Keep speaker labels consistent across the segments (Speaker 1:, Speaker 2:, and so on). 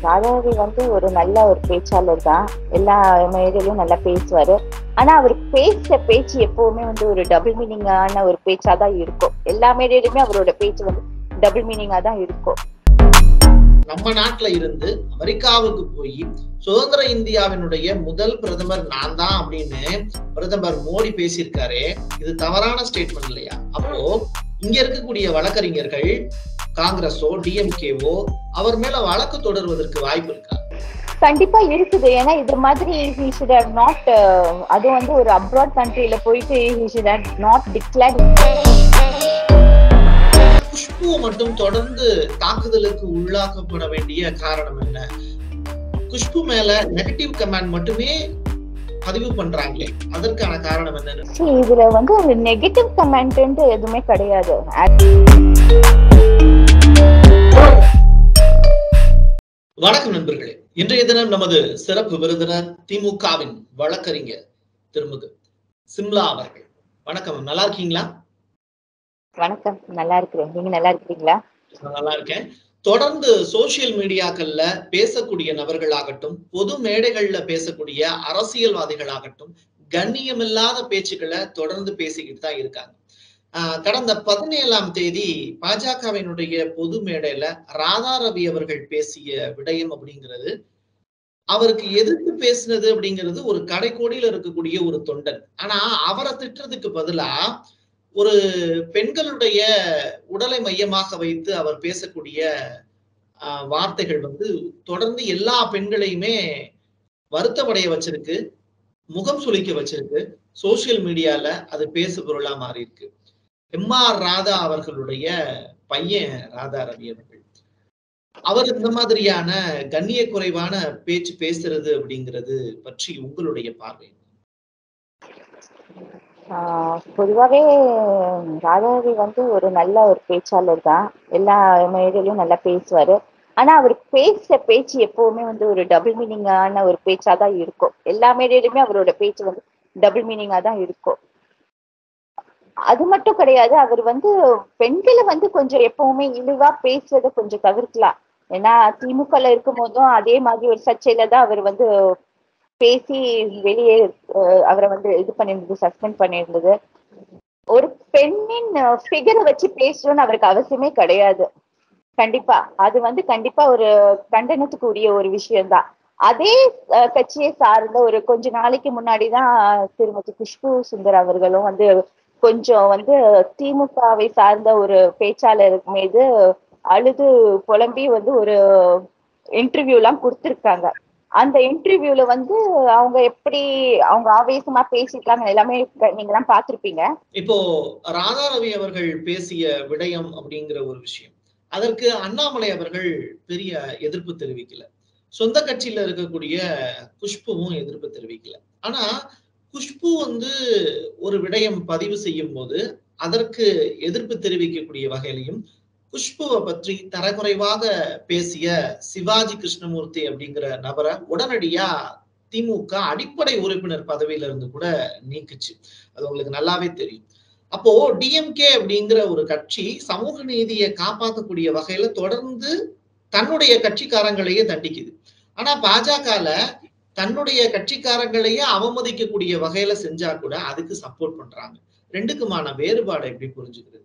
Speaker 1: ராதாரவி வந்து ஒரு நல்ல ஒரு பேச்சாளர் தான் எல்லா மேடையிலும் நல்லா பேசுவாரு ஆனா அவர் பேசுற பேச்சு எப்பவுமே வந்து ஒரு டபுள் மீனிங்கான ஒரு பேச்சா தான் இருக்கும் எல்லா மேடையிலுமே அவரோட பேச்சு வந்து டபுள் மீனிங்கா தான் இருக்கும்
Speaker 2: நம்ம நாட்டுல இருந்து அமெரிக்காவுக்கு போய் சுதந்திர இந்தியாவினுடைய முதல் பிரதமர் நான் தான் அப்படின்னு பிரதமர் மோடி பேசியிருக்காரு இது தவறான ஸ்டேட்மெண்ட் இல்லையா அப்போ இங்க இருக்கக்கூடிய வழக்கறிஞர்கள் காங்கிரஸோ டிஎம்கேவோ அவர் மேல வழக்கு தொடர்வதற்கு வாய்ப்பு இருக்கா
Speaker 1: கண்டிப்பா இருக்குது ஏன்னா இது மாதிரி he should have நாட் அது வந்து ஒரு அப்ராட் கண்ட்ரில போயிட்டு he should have not declare
Speaker 2: குஷ்புவை மட்டும் தொடர்ந்து தாக்குதலுக்கு உள்ளாக்கப்பட வேண்டிய காரணம் என்ன குஷ்பு மேல நெகட்டிவ் கமெண்ட் மட்டுமே பதிவு பண்றாங்களே அதற்கான காரணம் என்னன்னு
Speaker 1: இதுல வந்து ஒரு நெகட்டிவ் கமெண்ட் எதுவுமே கிடையாது
Speaker 2: வணக்கம் நண்பர்களே இன்றைய தினம் நமது சிறப்பு விருந்தினர் திமுகவின் வழக்கறிஞர் திருமுக சிம்லா அவர்கள் வணக்கம் நல்லா இருக்கீங்களா
Speaker 1: வணக்கம் நல்லா இருக்கிறேன் நீங்க நல்லா இருக்கிறீங்களா
Speaker 2: நான் நல்லா இருக்கேன் தொடர்ந்து சோசியல் மீடியாக்கள்ல பேசக்கூடிய நபர்களாகட்டும் பொது மேடைகள்ல பேசக்கூடிய அரசியல்வாதிகளாகட்டும் கண்ணியமில்லாத பேச்சுக்களை தொடர்ந்து பேசிக்கிட்டு தான் இருக்காங்க ஆஹ் கடந்த பதினேழாம் தேதி பாஜகவினுடைய பொது மேடையில ராதா ரவி அவர்கள் பேசிய விடயம் அப்படிங்கிறது அவருக்கு எதிர்த்து பேசினது அப்படிங்கிறது ஒரு கடைக்கோடியில இருக்கக்கூடிய ஒரு தொண்டன் ஆனா அவரை திட்டுறதுக்கு பதிலா ஒரு பெண்களுடைய உடலை மையமாக வைத்து அவர் பேசக்கூடிய ஆஹ், வார்த்தைகள் வந்து தொடர்ந்து எல்லா பெண்களையுமே வருத்தமடைய வச்சிருக்கு முகம் சுளிக்க வச்சிருக்கு சோசியல் மீடியால அது பேசு பொருளா மாறி இருக்கு எம் ஆர் ராதா அவர்களுடைய பையன் ராதா ரவி அவர்கள் அவர் இந்த மாதிரியான கண்ணிய குறைவான பேச்சு பேசுறது அப்படிங்கிறது பற்றி உங்களுடைய பார்வை
Speaker 1: ஆஹ் பொதுவாவே ராதாரவி வந்து ஒரு நல்ல ஒரு பேச்சாளர் தான் எல்லா மேடையிலும் நல்லா பேசுவாரு ஆனா அவர் பேசுற பேச்சு எப்பவுமே வந்து ஒரு டபுள் மீனிங்கான ஒரு பேச்சா தான் இருக்கும் எல்லா மேடையிலுமே அவரோட பேச்சு வந்து டபுள் மீனிங்கா தான் இருக்கும் அது மட்டும் கிடையாது அவர் வந்து பெண்களை வந்து கொஞ்சம் எப்பவுமே இழிவா பேசுறத கொஞ்சம் தவிர்க்கலாம் ஏன்னா திமுகல இருக்கும் போதும் அதே மாதிரி ஒரு சர்ச்சையில தான் அவர் வந்து பேசி வெளியே அஹ், அவரை வந்து இது பண்ணியிருந்தது சஸ்பெண்ட் பண்ணியிருந்தது ஒரு பெண்ணின் ஃபிகரை வச்சு பேசணும்னு அவருக்கு அவசியமே கிடையாது கண்டிப்பா அது வந்து கண்டிப்பா ஒரு கண்டனத்துக்கு உரிய ஒரு விஷயம்தான் அதே அஹ், கட்சியை சார்ந்த ஒரு கொஞ்ச நாளைக்கு முன்னாடி தான் திருமதி குஷ்பு சுந்தர் அவர்களும் வந்து கொஞ்சம் வந்து திமுகவை சார்ந்த ஒரு பேச்சாளர் மீது அழுது புலம்பி வந்து ஒரு இன்டர்வியூ எல்லாம் கொடுத்திருக்காங்க அந்த இன்டர்வியூல வந்து அவங்க எப்படி அவங்க ஆவேசமா பேசிருக்காங்க எல்லாமே க- நீங்க எல்லாம் பார்த்திருப்பீங்க
Speaker 2: இப்போ ராதா ரவி அவர்கள் பேசிய விடயம் அப்படிங்கிற ஒரு விஷயம் அதற்கு அண்ணாமலை அவர்கள் பெரிய எதிர்ப்பு தெரிவிக்கல சொந்த கட்சியில இருக்கக்கூடிய குஷ்புவும் எதிர்ப்பு தெரிவிக்கல ஆனா குஷ்பு வந்து ஒரு விடயம் பதிவு செய்யும் போது அதற்கு எதிர்ப்பு தெரிவிக்கக்கூடிய வகையிலையும் குஷ்புவை பற்றி தரக்குறைவாக பேசிய சிவாஜி கிருஷ்ணமூர்த்தி அப்படிங்கிற நபரை உடனடியா திமுக அடிப்படை உறுப்பினர் பதவியில இருந்து கூட நீக்குச்சு அது உங்களுக்கு நல்லாவே தெரியும் அப்போ டிஎம்கே அப்படிங்கிற ஒரு கட்சி சமூக நீதியை காப்பாற்றக்கூடிய வகையில தொடர்ந்து தன்னுடைய கட்சிக்காரங்களையே தண்டிக்குது ஆனா பாஜகல தன்னுடைய கட்சிக்காரங்களையே அவமதிக்கக்கூடிய வகையில செஞ்சா கூட அதுக்கு சப்போர்ட் பண்றாங்க ரெண்டுக்குமான வேறுபாடு எப்படி புரிஞ்சுக்கிறது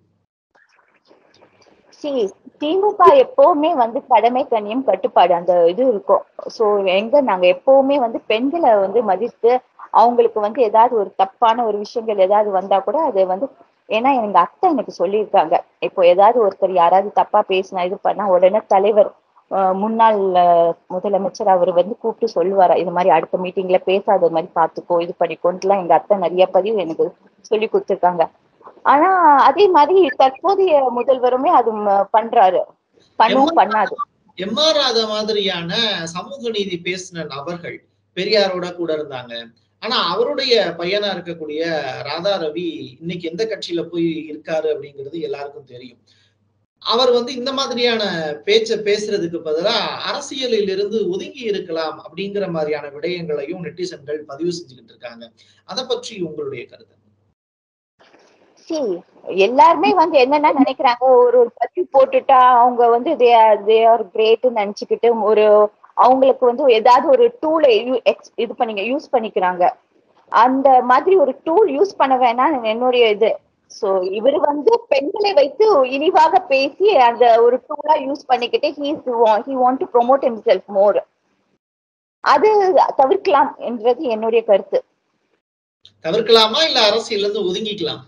Speaker 1: see திமுக எப்பவுமே வந்து கடமை கண்ணியம் கட்டுப்பாடு அந்த இது இருக்கும் சோ எங்க நாங்க எப்பவுமே வந்து பெண்களை வந்து மதித்து அவங்களுக்கு வந்து ஏதாவது ஒரு தப்பான ஒரு விஷயங்கள் ஏதாவது வந்தா கூட அதை வந்து ஏன்னா எங்க அத்தை எனக்கு சொல்லியிருக்காங்க இப்போ ஏதாவது ஒருத்தர் யாராவது தப்பா பேசினா இது பண்ணா உடனே தலைவர் அஹ், முன்னாள் அஹ், முதலமைச்சர் அவர் வந்து கூப்பிட்டு சொல்லுவாரா இது மாதிரி அடுத்த மீட்டிங்ல பேசாத மாதிரி பாத்துக்கோ இது பண்ணிக்கோன்ட்டுலாம் எங்க அத்தை நிறைய பதிவு எனக்கு சொல்லி கொடுத்திருக்காங்க ஆனா அதே மாதிரி தற்போதைய முதல்வருமே அது ம- பண்றாரு பண்ணவும் பண்ணாது
Speaker 2: எம் ஆர் ராதா மாதிரியான சமூக நீதி பேசின நபர்கள் பெரியாரோட கூட இருந்தாங்க ஆனா அவருடைய பையனா இருக்கக்கூடிய ராதா ரவி இன்னைக்கு எந்த கட்சியில போய் இருக்காரு அப்படிங்கிறது எல்லாருக்கும் தெரியும் அவர் வந்து இந்த மாதிரியான பேச்ச பேசுறதுக்கு பதிலா அரசியலில் இருந்து ஒதுங்கி இருக்கலாம் அப்படிங்கிற மாதிரியான விடயங்களையும் நெட்டிசன்கள் பதிவு செஞ்சுக்கிட்டு இருக்காங்க அதை பற்றி உங்களுடைய கருத்து
Speaker 1: see எல்லாருமே வந்து என்னென்ன நினைக்கிறாங்க ஒரு ஒரு பதிவு போட்டுட்டா அவங்க வந்து தே ஆர் கிரேட் நினைச்சுக்கிட்டு ஒரு அவங்களுக்கு வந்து ஏதாவது ஒரு டூலை இது பண்ணிங்க யூஸ் பண்ணிக்கிறாங்க அந்த மாதிரி ஒரு டூல் யூஸ் பண்ண வேணாம் என்னுடைய இது சோ இவர் வந்து பெண்களை வைத்து இழிவாக பேசி அந்த ஒரு டூலா யூஸ் பண்ணிக்கிட்டு he's he want to promote himself more அது தவிர்க்கலாம் என்றது என்னுடைய கருத்து
Speaker 2: தவிர்க்கலாமா இல்ல அரசியல்ல இருந்து ஒதுங்கிக்கலாம்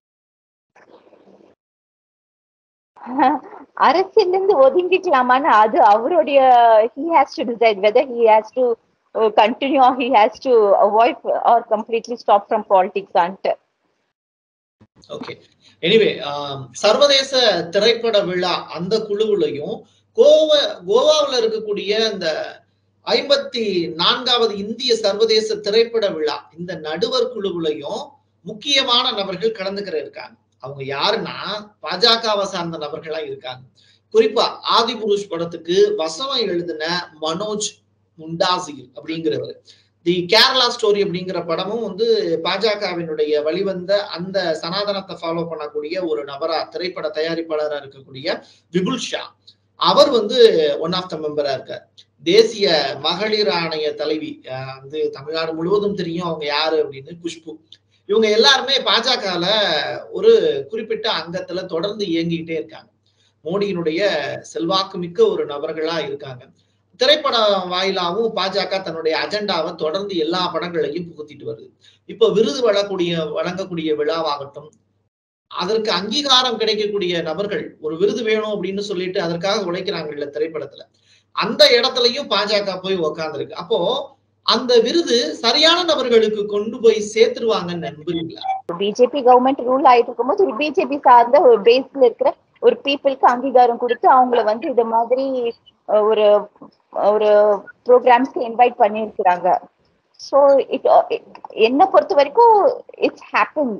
Speaker 1: அரசியல்ல இருந்து ஒதுங்கிக்கலாமான்னு அது அவருடைய he has to decide whether he has to continue he has to avoid or completely stop from politics ஆன்ட்டு
Speaker 2: ஓகே எனிவே சர்வதேச திரைப்பட விழா அந்த குழுவுலையும் கோவா கோவாவில் இருக்கக்கூடிய அந்த ஐம்பத்தி நான்காவது இந்திய சர்வதேச திரைப்பட விழா இந்த நடுவர் குழுவுலையும் முக்கியமான நபர்கள் கலந்துக்கிற இருக்காங்க அவங்க யாருன்னா பாஜகவை சார்ந்த நபர்களா இருக்காங்க குறிப்பா ஆதிபுருஷ் படத்துக்கு வசனம் எழுதின மனோஜ் முண்டாசிர் அப்படிங்கிறவர் தி கேரளா ஸ்டோரி அப்படிங்கிற படமும் வந்து பாஜகவினுடைய வழிவந்த அந்த சனாதனத்தை ஃபாலோ பண்ணக்கூடிய ஒரு நபரா திரைப்பட தயாரிப்பாளராக இருக்கக்கூடிய விபுல் ஷா அவர் வந்து ஒன் ஆஃப் த மெம்பரா இருக்கார் தேசிய மகளிர் ஆணைய தலைவி வந்து தமிழ்நாடு முழுவதும் தெரியும் அவங்க யாரு அப்படின்னு குஷ்பு இவங்க எல்லாருமே பாஜகல ஒரு குறிப்பிட்ட அங்கத்துல தொடர்ந்து இயங்கிக்கிட்டே இருக்காங்க மோடியினுடைய செல்வாக்கு மிக்க ஒரு நபர்களா இருக்காங்க திரைப்பட வாயிலாவும் பாஜக தன்னுடைய அஜெண்டாவை தொடர்ந்து எல்லா படங்களையும் புகுத்திட்டு வருது இப்போ விருது வழங்கக்கூடிய வழங்கக்கூடிய விழாவாகட்டும் அதற்கு அங்கீகாரம் கிடைக்கக்கூடிய நபர்கள் ஒரு விருது வேணும் அப்படின்னு சொல்லிட்டு அதற்காக உழைக்கிறாங்கல்ல திரைப்படத்துல அந்த இடத்துலயும் பாஜக போய் உக்காந்துருக்கு அப்போ அந்த விருது சரியான நபர்களுக்கு கொண்டு போய் சேர்த்துருவாங்கன்னு நம்புறீங்களா
Speaker 1: பிஜேபி கவர்மெண்ட் ரூல் ஆயிட்டு இருக்கும்போது ஒரு பிஜேபி சார்ந்த ஒரு பேஸ்ல இருக்கிற ஒரு பீப்புளுக்கு அங்கீகாரம் கொடுத்து அவங்கள வந்து இது மாதிரி ஒரு ஒரு ப்ரோக்ராம்ஸ்க்கு இன்வைட் பண்ணியிருக்கிறாங்க ஸோ இட் என்ன பொறுத்த வரைக்கும் it's happen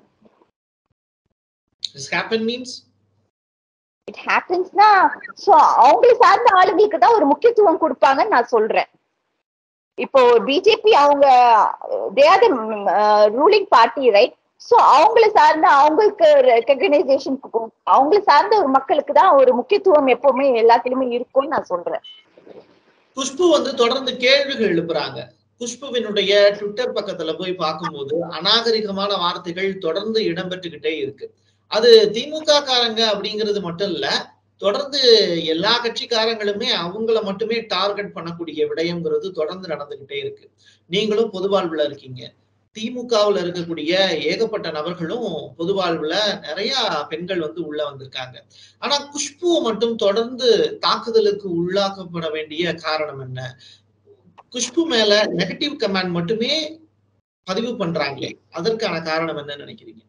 Speaker 2: happen means
Speaker 1: it ஹேப்பன்ஸ்னா ஸோ அவங்களை சார்ந்த ஆளுங்களுக்கு தான் ஒரு முக்கியத்துவம் கொடுப்பாங்கன்னு நான் சொல்றேன் இப்போ பிஜேபி அவங்க they are the ruling party right so அவங்கள சார்ந்த அவங்களுக்கு ரெக்கக்னைசேஷன் அவங்கள சார்ந்த ஒரு மக்களுக்கு தான் ஒரு முக்கியத்துவம் எப்பவுமே எல்லாத்துலயுமே இருக்கும்னு நான் சொல்றேன்
Speaker 2: குஷ்பு வந்து தொடர்ந்து கேள்விகள் எழுப்புறாங்க குஷ்புவினுடைய ட்விட்டர் பக்கத்துல போய் பார்க்கும்போது அநாகரிகமான வார்த்தைகள் தொடர்ந்து இடம்பெற்றுக்கிட்டே இருக்கு அது திமுக காரங்க அப்படிங்கிறது மட்டும் இல்ல தொடர்ந்து எல்லா கட்சிக்காரங்களுமே அவங்கள மட்டுமே டார்கெட் பண்ணக்கூடிய விடயங்கிறது தொடர்ந்து நடந்துகிட்டே இருக்கு நீங்களும் பொது வாழ்வுல இருக்கீங்க திமுகவுல இருக்கக்கூடிய ஏகப்பட்ட நபர்களும் பொது வாழ்வுல நிறைய பெண்கள் வந்து உள்ள வந்திருக்காங்க ஆனா குஷ்புவை மட்டும் தொடர்ந்து தாக்குதலுக்கு உள்ளாக்கப்பட வேண்டிய காரணம் என்ன குஷ்பு மேல நெகட்டிவ் கமெண்ட் மட்டுமே பதிவு பண்றாங்களே அதற்கான காரணம் என்ன நினைக்கிறீங்க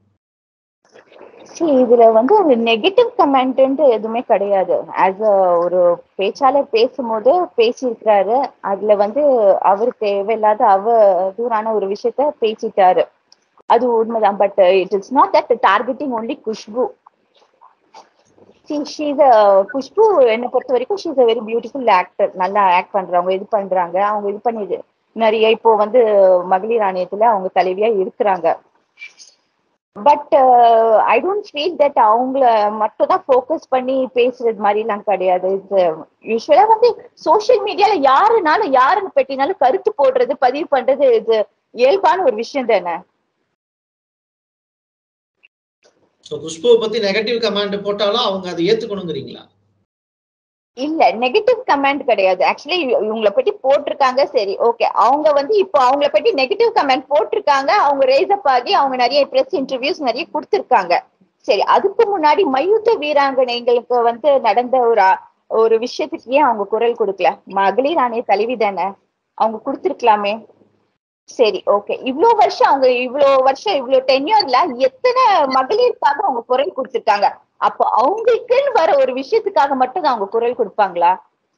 Speaker 1: இதுல வந்து ஒரு நெகட்டிவ் கமெண்ட் எதுவுமே கிடையாது ஆஸ் அ ஒரு பேச்சாளர் பேசும்போது பேசியிருக்கிறாரு அதுல வந்து அவரு தேவையில்லாத அவ தூரான ஒரு விஷயத்த பேசிட்டாரு அது உண்மைதான் but it is not that targeting only Khushbu she's Khushbu என்னை பொறுத்த வரைக்கும் she's a very beautiful actor நல்லா ஆக்ட் பண்றவங்க இது பண்றாங்க அவங்க இது பண்ணிது நிறைய இப்போ வந்து மகளிர் ஆணையத்துல அவங்க தலைவியா இருக்கிறாங்க but I don't feel that அவங்கள மட்டும் தான் ஃபோக்கஸ் பண்ணி பேசுறது மாதிரிலாம் கிடையாது இது யூஸ்வலா வந்து சோசியல் மீடியால யாருனாலும் யாருன்னு பெட்டினாலும் கருத்து போடுறது பதிவு பண்றது இது இயல்பான ஒரு விஷயம் தானே
Speaker 2: குஷ்புவை பத்தி நெகட்டிவ் கமெண்ட் போட்டாலும் அவங்க அதை ஏத்துக்கணுங்கிறீங்களா
Speaker 1: இல்ல நெகட்டிவ் கமெண்ட் கிடையாது ஆக்சுவலி இவங்களை பத்தி போட்டிருக்காங்க சரி ஓகே அவங்க வந்து இப்போ அவங்கள பத்தி நெகட்டிவ் கமெண்ட் போட்டிருக்காங்க அவங்க ரேஸ் அப் ஆகி அவங்க நிறைய பிரஸ் இன்டர்வியூஸ் நிறைய கொடுத்திருக்காங்க சரி அதுக்கு முன்னாடி மயூத்த வீராங்கனைகளுக்கு வந்து நடந்த ஒரு ஒரு விஷயத்துக்கு ஏன் அவங்க குரல் கொடுக்கல மகளிர் ஆணைய தலைவி தானே அவங்க கொடுத்துருக்கலாமே சரி ஓகே இவ்வளவு வருஷம் அவங்க இவ்வளவு வருஷம் இவ்வளவு டென்யூர்ல எத்தனை மகளிருக்காக அவங்க குரல் கொடுத்திருக்காங்க அப்போ அவங்களுக்குன்னு வர ஒரு விஷயத்துக்காக மட்டும் அவங்க குரல் கொடுப்பாங்களா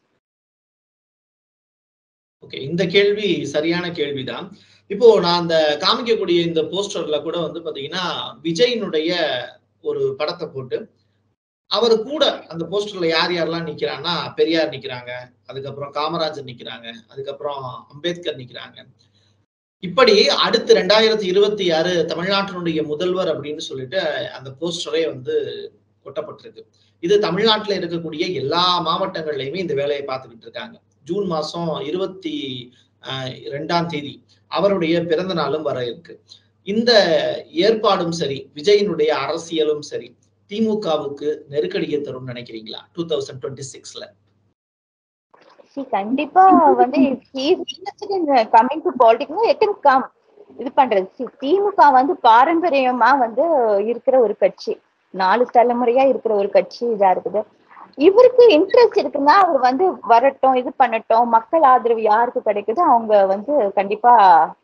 Speaker 2: ஓகே இந்த கேள்வி சரியான கேள்விதான் இப்போ நான் அந்த காமிக்கக்கூடிய இந்த போஸ்டர்ல கூட வந்து பாத்தீங்கன்னா விஜயினுடைய ஒரு படத்தை போட்டு அவர் கூட அந்த போஸ்டர்ல யார் யாரெல்லாம் நிக்கிறாங்கன்னா பெரியார் நிக்கிறாங்க அதுக்கப்புறம் காமராஜர் நிக்கிறாங்க அதுக்கப்புறம் அம்பேத்கர் நிக்கிறாங்க இப்படி அடுத்து ரெண்டாயிரத்தி இருபத்தி ஆறு தமிழ்நாட்டினுடைய முதல்வர் அப்படின்னு சொல்லிட்டு அந்த போஸ்டரே வந்து கொட்டப்பட்டிருக்கு இது தமிழ்நாட்டுல இருக்கக்கூடிய எல்லா மாவட்டங்கள்லயுமே இந்த வேலையை பார்த்துக்கிட்டு இருக்காங்க ஜூன் மாசம் இருபத்தி ஆஹ் ரெண்டாம் தேதி அவருடைய பிறந்த நாளும் வர இருக்கு இந்த ஏற்பாடும் சரி விஜயினுடைய அரசியலும் சரி திமுகவுக்கு நெருக்கடியை தரும் நினைக்கிறீங்களா டூ தௌசண்ட் டுவெண்ட்டி சிக்ஸ்ல
Speaker 1: See, கண்டிப்பா வந்து கமிங் டு பாலிடிக்ஸ் எட்டும் கம் இது பண்றது See, திமுக வந்து பாரம்பரியமா வந்து இருக்கிற ஒரு கட்சி நாலு தலைமுறையா இருக்கிற ஒரு கட்சி இதா இருக்குது இவருக்கு இன்ட்ரெஸ்ட் இருக்குன்னா அவர் வந்து வரட்டும் இது பண்ணட்டும் மக்கள் ஆதரவு யாருக்கு கிடைக்குதோ அவங்க வந்து கண்டிப்பா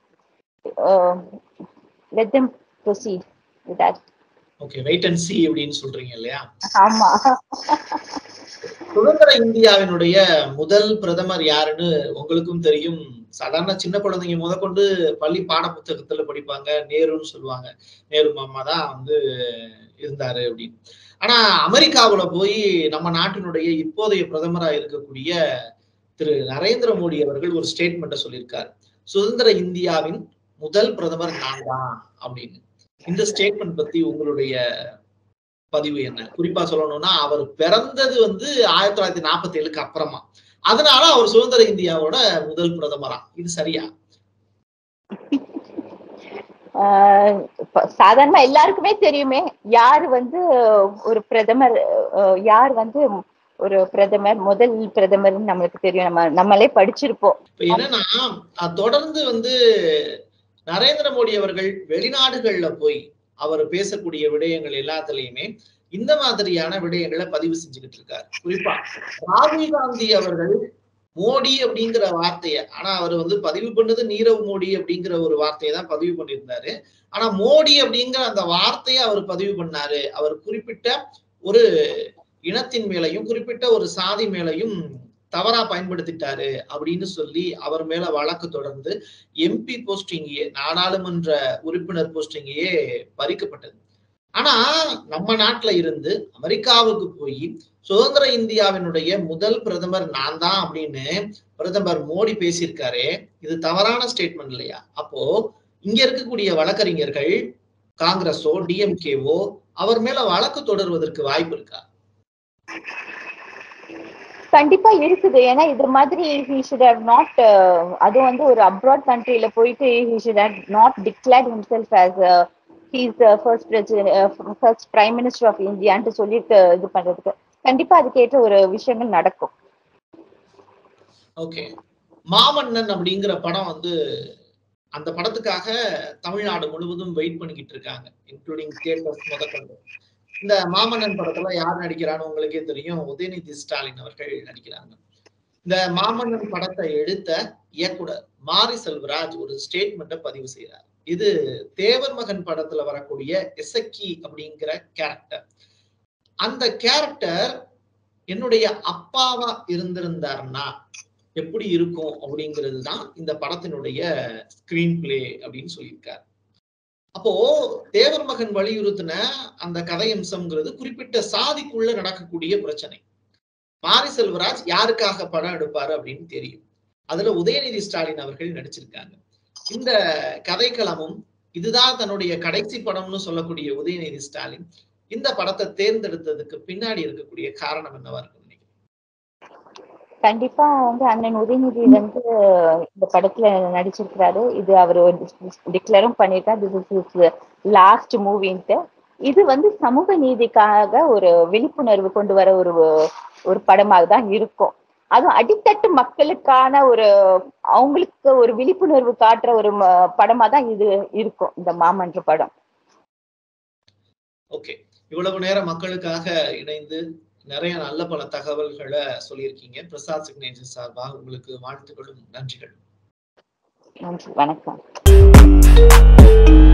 Speaker 1: let them proceed with that
Speaker 2: okay wait and see அப்படின்னு சொல்றீங்க இல்லையா
Speaker 1: ஆமா
Speaker 2: சுதந்திர இந்தியாவினுடைய முதல் பிரதமர் யாருன்னு உங்களுக்கும் தெரியும் சாதாரண சின்ன குழந்தைங்க முதற்கொண்டு பள்ளி பாட புத்தகத்துல படிப்பாங்க நேருன்னு சொல்லுவாங்க நேரு மாமா தான் வந்து இருந்தாரு அப்படின்னு ஆனா அமெரிக்காவுல போய் நம்ம நாட்டினுடைய இப்போதைய பிரதமரா இருக்கக்கூடிய திரு நரேந்திர மோடி அவர்கள் ஒரு ஸ்டேட்மெண்ட்டை சொல்லியிருக்காரு சுதந்திர இந்தியாவின் முதல் பிரதமர் நான் தான் அப்படின்னு இந்த ஸ்டேட்மெண்ட் பத்தி உங்களுடைய பதிவு என்ன குறிப்பா சொல்லணும்னா அவர் பிறந்தது வந்து ஆயிரத்தி தொள்ளாயிரத்தி நாற்பத்தி ஏழுக்கு அப்புறமா அதனால அவர் சுதந்திர இந்தியாவோட முதல் பிரதமரா இது சரியா
Speaker 1: ஆஹ் இப்ப சாதாரணமா எல்லாருக்குமே தெரியுமே யார் வந்து ஒரு பிரதமர் ஆஹ் யார் வந்து ஒரு பிரதமர் முதல் பிரதமர் நம்மளுக்கு தெரியும் நம்ம நம்மளே படிச்சிருப்போம்
Speaker 2: இப்ப என்னன்னா அஹ் தொடர்ந்து வந்து நரேந்திர மோடி அவர்கள் வெளிநாடுகள்ல போய் அவர் பேசக்கூடிய விடயங்கள் எல்லாத்துலயுமே இந்த மாதிரியான விடயங்களை பதிவு செஞ்சுக்கிட்டு இருக்காரு குறிப்பா ராகுல் காந்தி அவர்கள் மோடி அப்படிங்கிற வார்த்தைய ஆனா அவர் வந்து பதிவு பண்ணது நீரவ் மோடி அப்படிங்கிற ஒரு வார்த்தையை தான் பதிவு பண்ணியிருந்தாரு ஆனா மோடி அப்படிங்கிற அந்த வார்த்தையை அவர் பதிவு பண்ணாரு அவர் குறிப்பிட்ட ஒரு இனத்தின் மேலையும் குறிப்பிட்ட ஒரு சாதி மேலையும் தவறா பயன்படுத்திட்டாரு அப்படின்னு சொல்லி அவர் மேல வழக்கு தொடர்ந்து எம்பி போஸ்டிங்கையே நாடாளுமன்ற உறுப்பினர் போஸ்டிங்கையே பறிக்கப்பட்டது ஆனா நம்ம நாட்டுல இருந்து அமெரிக்காவுக்கு போய் சுதந்திர இந்தியாவினுடைய முதல் பிரதமர் நான் தான் அப்படின்னு பிரதமர் மோடி பேசியிருக்காரே இது தவறான ஸ்டேட்மெண்ட் இல்லையா அப்போ இங்க இருக்கக்கூடிய வழக்கறிஞர்கள் காங்கிரஸோ டிஎம்கேவோ அவர் மேல வழக்கு தொடர்வதற்கு வாய்ப்பு இருக்கா
Speaker 1: கண்டிப்பா இருக்குது ஏன்னா இது மாதிரி ஹி ஷுட் ஹவ் நாட் அது வந்து ஒரு அப்ராட் கண்ட்ரில போயிட்டு he should have not declared himself as he's first first prime minister of இந்தியான்ட்டு சொல்லிட்டு இது பண்றதுக்கு கண்டிப்பா அதுக்கேற்ற ஒரு விஷயங்கள் நடக்கும்
Speaker 2: ஓகே மாமன்னன் அப்படிங்கிற படம் வந்து அந்த படத்துக்காக தமிழ்நாடு முழுவதும் வெயிட் பண்ணிக்கிட்டு இருக்காங்க இன்க்ளூடிங் தியேட்டர்ஸ் முதற்கொண்டு இந்த மாமன்னன் படத்துல யார் நடிக்கிறான்னு உங்களுக்கே தெரியும் உதயநிதி ஸ்டாலின் அவர்கள் நடிக்கிறாங்க இந்த மாமன்னன் படத்தை எடுத்த இயக்குனர் மாரி செல்வராஜ் ஒரு ஸ்டேட்மெண்ட்டை பதிவு செய்யறார் இது தேவர் மகன் படத்துல வரக்கூடிய எசக்கி அப்படிங்கிற கேரக்டர் அந்த கேரக்டர் என்னுடைய அப்பாவா இருந்திருந்தாருன்னா எப்படி இருக்கும் அப்படிங்கிறது தான் இந்த படத்தினுடைய ஸ்கிரீன் பிளே அப்படின்னு சொல்லியிருக்காரு அப்போ தேவர் மகன் வலியுறுத்தின அந்த கதையம்சம்ங்கிறது குறிப்பிட்ட சாதிக்குள்ள நடக்கக்கூடிய பிரச்சனை மாரி செல்வராஜ் யாருக்காக படம் எடுப்பாரு அப்படின்னு தெரியும் அதுல உதயநிதி ஸ்டாலின் அவர்கள் நடிச்சிருக்காங்க இந்த கதைக்களமும் இதுதான் தன்னுடைய கடைசி படம்னு சொல்லக்கூடிய உதயநிதி ஸ்டாலின் இந்த படத்தை தேர்ந்தெடுத்ததுக்கு பின்னாடி இருக்கக்கூடிய காரணம் என்னவா இருக்கும் நினைக்கிறீங்க
Speaker 1: கண்டிப்பா வந்து அண்ணன் உதயநிதி வந்து இந்த படத்துல நடிச்சிருக்கிறாரு இது அவர் டிக்ளரும் பண்ணியிருக்காரு திஸ் இஸ் லாஸ்ட் மூவின்ட்டு இது வந்து சமூக நீதிக்காக ஒரு விழிப்புணர்வு கொண்டு வர ஒரு ஒரு படமாக தான் இருக்கும் அதுவும் அடித்தட்டு மக்களுக்கான ஒரு அவங்களுக்கு ஒரு விழிப்புணர்வு காட்டுற ஒரு படமா தான் இது இருக்கும் இந்த மாமன்ற படம்
Speaker 2: ஓகே இவ்வளவு நேரம் மக்களுக்காக இணைந்து நிறைய நல்ல பல தகவல்களை சொல்லியிருக்கீங்க பிரசாத் சிக்னேச்சர் சார்பாக உங்களுக்கு வாழ்த்துக்களும் நன்றிகள்
Speaker 1: நன்றி வணக்கம்